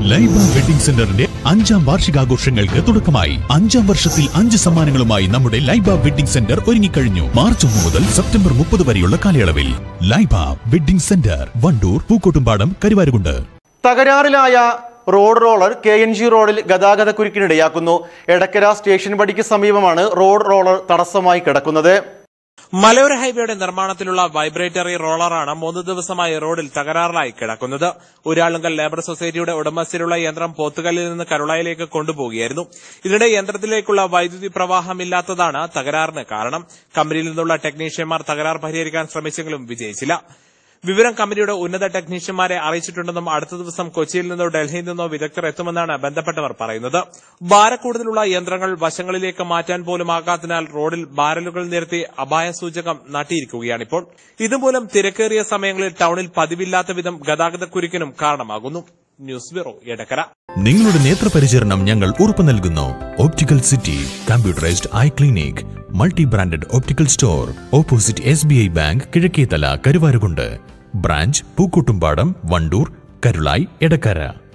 Laiba wedding സെന്ററിന്റെ അഞ്ചാം വാർഷികാഘോഷങ്ങൾക്ക് തുടക്കമായി അഞ്ചാം വർഷത്തിൽ അഞ്ച് സമ്മാനങ്ങളുമായി നമ്മുടെ ലൈബ വെഡിംഗ് സെന്റർ ഒരുങ്ങിക്കഴിഞ്ഞു മാർച്ച് ഒന്ന് മുതൽ സെപ്റ്റംബർ മുപ്പത് വരെയുള്ള കാലയളവിൽ ലൈബ വെഡിംഗ് സെന്റർ വണ്ടൂർ പൂക്കോട്ടുംപാടം കരുവാരുകുണ്ട് തകരാറിലായ road roller K N G റോഡിൽ ഗതാഗത കുരുക്കിനിടയാക്കുന്നു എടക്കര സ്റ്റേഷൻ പടിക്ക് സമീപമാണ് റോഡ് റോളർ തടസ്സമായി കിടക്കുന്നത് മലയോര ഹൈവേയുടെ നിർമ്മാണത്തിലുള്ള വൈബ്രേറ്ററി റോളറാണ് മൂന്ന് ദിവസമായി റോഡിൽ തകരാറിലായി കിടക്കുന്നത് ഊരാളുങ്കൽ ലേബർ സൊസൈറ്റിയുടെ ഉടമസ്ഥയിലുള്ള യന്ത്രം പോത്തുകല്ലിൽ നിന്ന് കരുളായിലേക്ക് കൊണ്ടുപോവുകയായിരുന്നു ഇതിനിടെ യന്ത്രത്തിലേക്കുള്ള വൈദ്യുതി പ്രവാഹമില്ലാത്തതാണ് തകരാറിന് കാരണം കമ്പനിയിൽ നിന്നുള്ള ടെക്നീഷ്യന്മാർ തകരാർ പരിഹരിക്കാൻ ശ്രമിച്ചെങ്കിലും വിജയിച്ചില്ല വിവരം കമ്പനിയുടെ ഉന്നത ടെക്നീഷ്യന്മാരെ അറിയിച്ചിട്ടുണ്ടെന്നും അടുത്ത ദിവസം കൊച്ചിയിൽ നിന്നോ ഡൽഹിയിൽ നിന്നോ വിദഗ്ധർ എത്തുമെന്നാണ് ബന്ധപ്പെട്ടവർ പറയുന്നത് ഭാരക്കൂടുതലുള്ള യന്ത്രങ്ങൾ വശങ്ങളിലേക്ക് മാറ്റാൻ പോലും ആകാത്തതിനാൽ റോഡിൽ ബാരലുകൾ നിരത്തി അപായ സൂചകം നാട്ടിയിരിക്കുകയാണിപ്പോൾ ഇതുമൂലം തിരക്കേറിയ സമയങ്ങളിൽ ടൌണിൽ പതിവില്ലാത്ത വിധം ഗതാഗതക്കുരുക്കിനും കാരണമാകുന്നു ന്യൂസ് ബ്യൂറോ എടക്കര നിങ്ങളുടെ നേത്രപരിചരണം ഞങ്ങൾ ഉറപ്പു നൽകുന്നു optical city computerised eye clinic multi branded optical store opposite S B I bank Kizhakkethala Karuvarakundu branch Pookkottumpadam Wandoor Karulai Edakkara